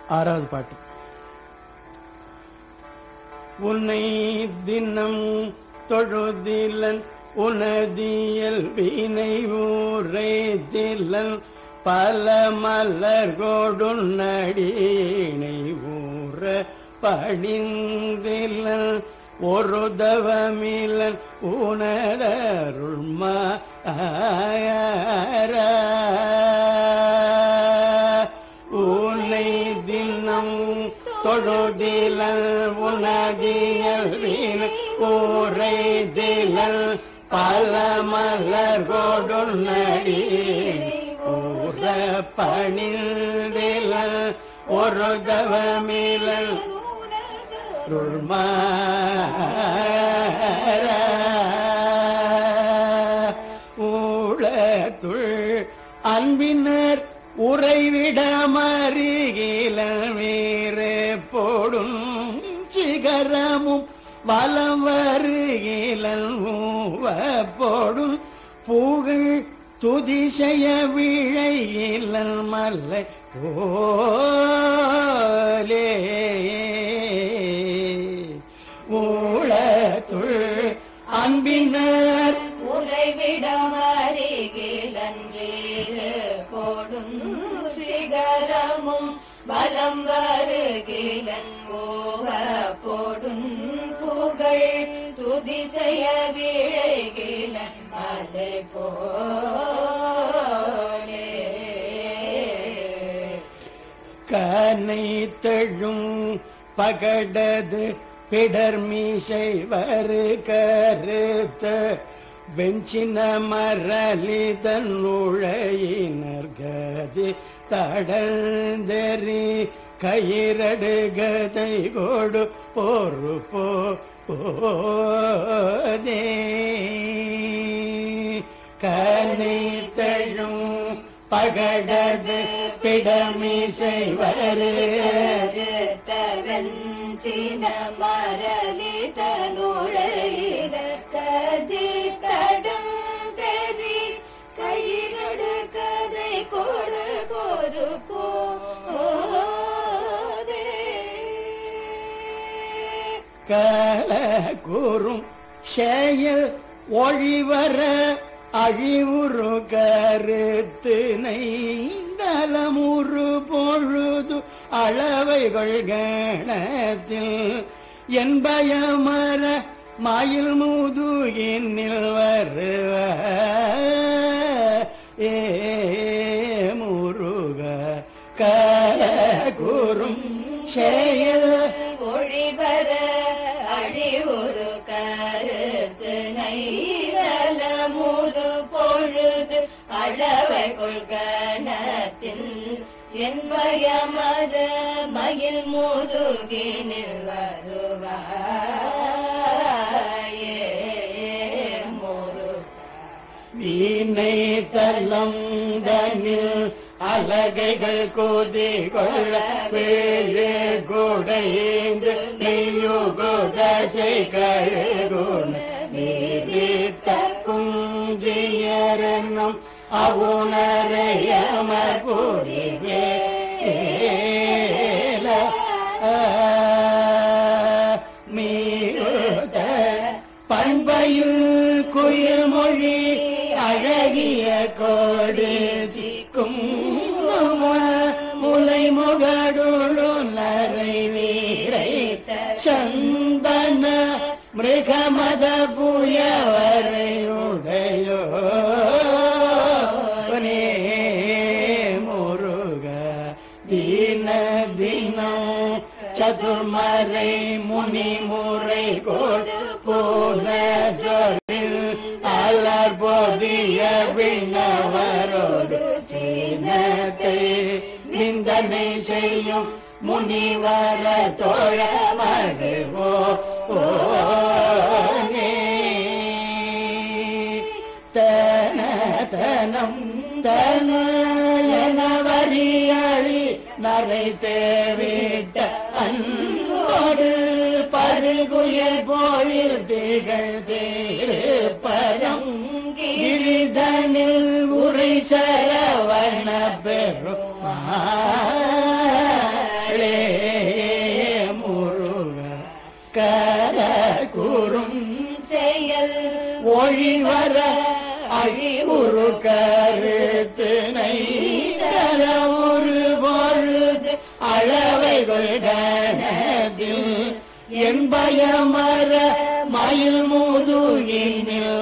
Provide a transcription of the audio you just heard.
ஆறாவது பாட்டு உன்னை தினம் தொழுதிலன் உனதியல் வினை ஊரை தில்லன் பல மலர் கொடுநடீனை ஊற பணிந்திலன் ஒரு தவமிலன் உனதருள்மா உன்னை தினம் தொழுதிலல் உனதியல் வீண் ஊரை திலல் பல மலர் கொடுநடி ஊர பணிந்திலல் ஒரு தவமிலல் ஊழத்துள் அன்பினர் உறைவிடமருகில வேறு போடும் சிகரமும் வலம் வருகிலன் ஊவ போடும் புகழ் துதிசெய விழையிலன் மல்லை ஓலே ஊழத்துள் அன்பினர் உறைவிடம் அருகிலன்றீரு போடும் சிகரமும் பலம் வருகிலன் ஓவ போடும் புகழ் துதி செய்ய விழைகிலன் அதை போலே கனை தழும் பகடது பிடர் மீசை வரு கருத்த வெஞ்சின மரளிதன் உழையினர் கதி தடந்தெறி கயிரடு கதை கொடு பொறு போதே கனை தழும் பகடது பிடமிசை வரு சின மரளி தனுழையிட கதி தடம் தெரி கையிலடு கதை கொடு பொறு கல கூறும் செயல் ஒழிவர அழிவுறு கருத்தினை நலமுறு பொழுது அளவைகள் கணத்தில் என்பயமர மயில் முதுகினில் வருவ ஏ முருக கல கூறும் செயல் ஒழிவர அழிவுறு கருத்து நைதலமுறு பொழுது அளவை கொள்கணத்தின் என்பயமத மயில் முதுகினில் வருவாயே முருகா வீணை தலம் தனில் அலகைகள் கோதி கொள்ள வேழு கொடைந்து நெய்யுகுதசை கழுகுண நீரித்த குஞ்சியரனும் அவுணரையம புரிவேல மீத பண்பையில் குயில் மொழி அழகிய கோடு சிக்கும் முலை முகடுழு நரை வீரை சந்தன மிருகமத புயவரை உடையோ முருக தீன தினம் சதுர்மறை முனி முறை கொடு போன சொல் அலர் போதிய விண்ணவரோடு சீனத்தை நிந்தனை செய்யும் முனிவர தோழ மகிழ்வோ ஓனே தன தனம் தனவரியழி நரை தேவிட்ட அன்போடு பருகுயர் போழில் திகழ் தேருப்பரம் கிரிதனில் உரை சரவண பெருமாளே ஒரு கருத்தினை தர ஒரு பொழுது அளவை கொள்கனதில் என் பயமர மயில் முதுகினில்